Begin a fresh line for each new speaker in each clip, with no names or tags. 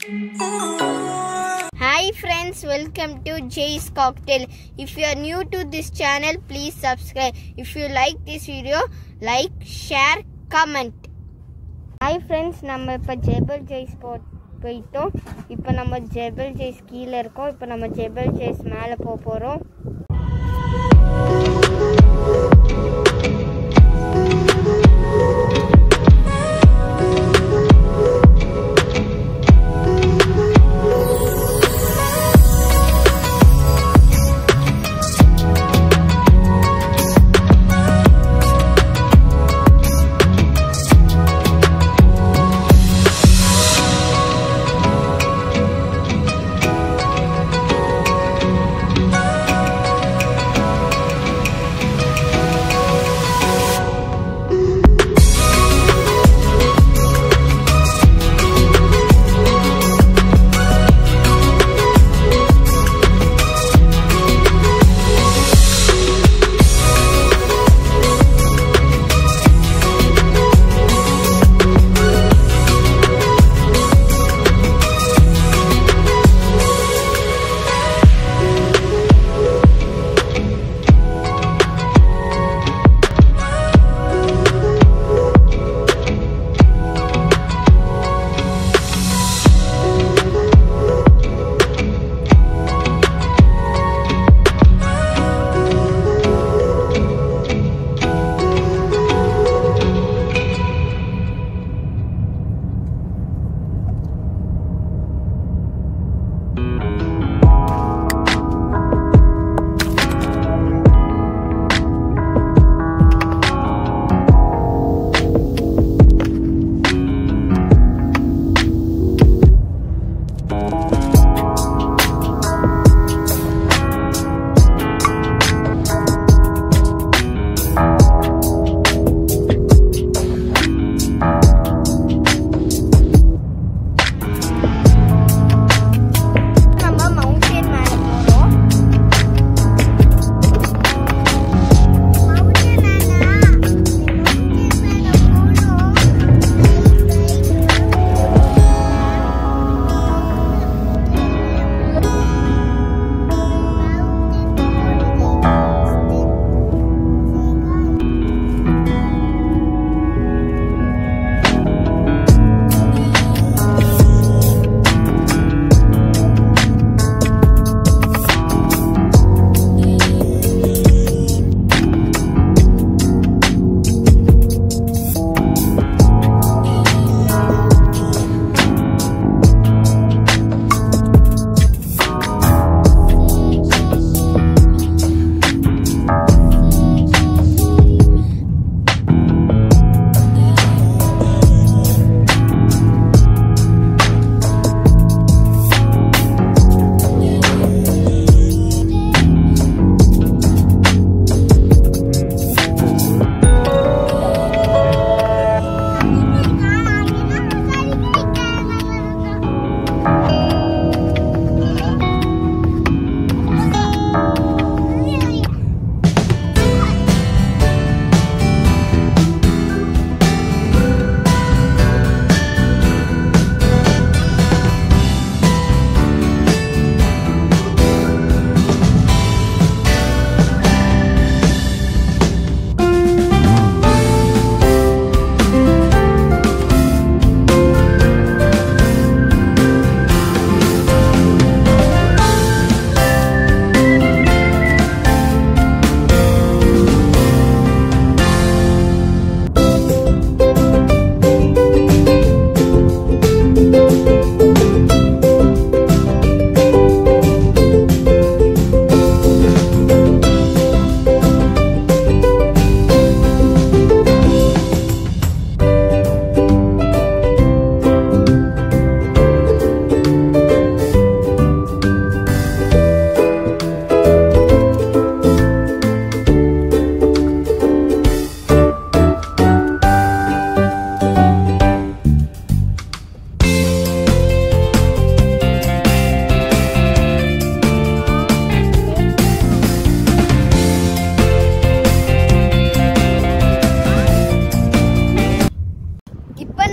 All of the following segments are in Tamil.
Hi friends, welcome to Jay's Cocktail. If you are new to this channel, please subscribe. If you like this video, like, share, comment. Hi friends நம்ம இப்போ ஜெபல் ஜெய்ஸ் போ போயிட்டோம் இப்போ நம்ம ஜெபல் ஜெய்ஸ் கீழே இருக்கோம் இப்போ நம்ம ஜெபல் ஜெய்ஸ் மேலே போக போகிறோம்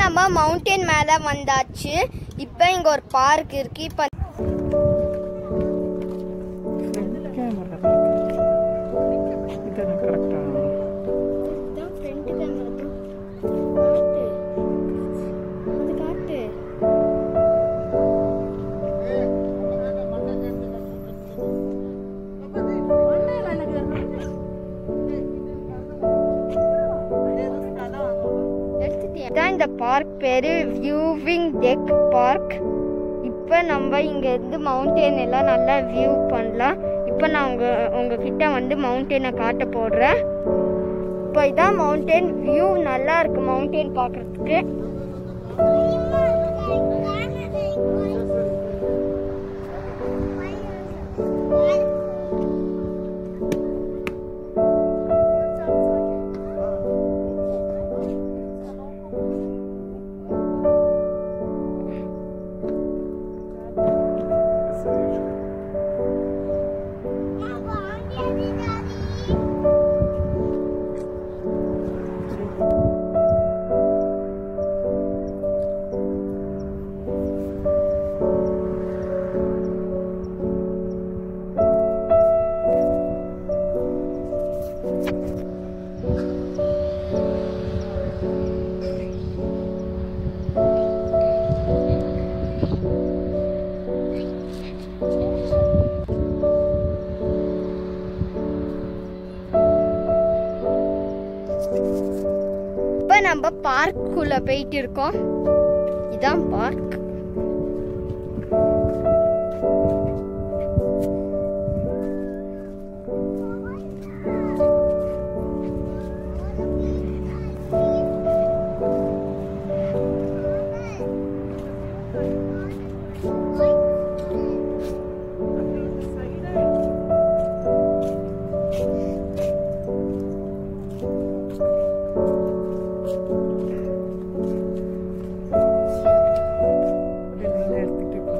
நம்ம மவுண்டன் மேலே வந்தாச்சு இப்போ இங்கே ஒரு பார்க் இருக்கு இப்போ
கேமரா இது கரெக்டா
தான் ஃப்ரண்ட் கேமரா காட்டு அது காட்டு இதான் இந்த பார்க் பேரு வியூவிங் டெக் பார்க் இப்போ நம்ம இங்க இருந்து மவுண்டெயின் எல்லாம் நல்லா வியூ பண்ணலாம் இப்போ நான் உங்க உங்ககிட்ட வந்து மவுண்டெயினை காட்ட போடுறேன் இப்போ இதான் மவுண்டன் வியூ நல்லா இருக்கு மவுண்டன் பார்க்கறதுக்கு இப்போ நம்ம பார்க்குள்ள போயிட்டு இருக்கோம் இதான் பார்க்
அப்படியே நீங்க எடுத்துட்டு போ.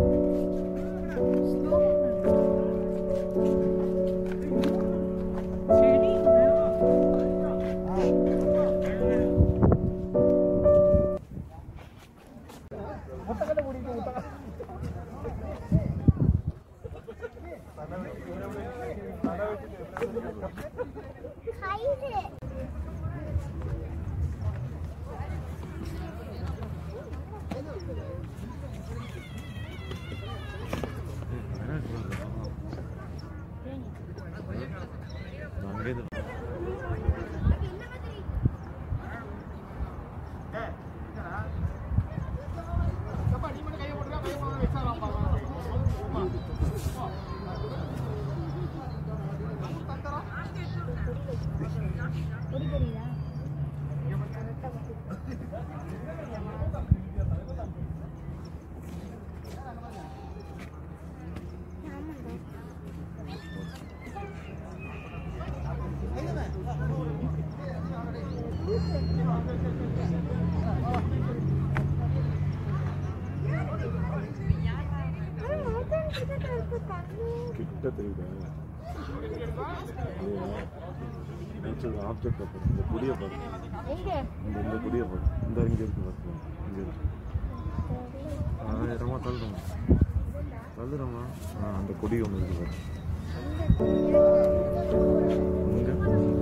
கிட்ட தெரியுதா நேச்சர் ஆப்ஜெக்ட் பாரு இந்த குடியை பாரு
எங்க
இந்த இந்த குடியை பாரு இந்த இங்க இருக்கு பாரு இங்க இருக்கு ஆயிரமா தள்ளுறோம் தள்ளுறோமா ஆ அந்த கொடி ஒன்று இருக்கு பாரு இங்க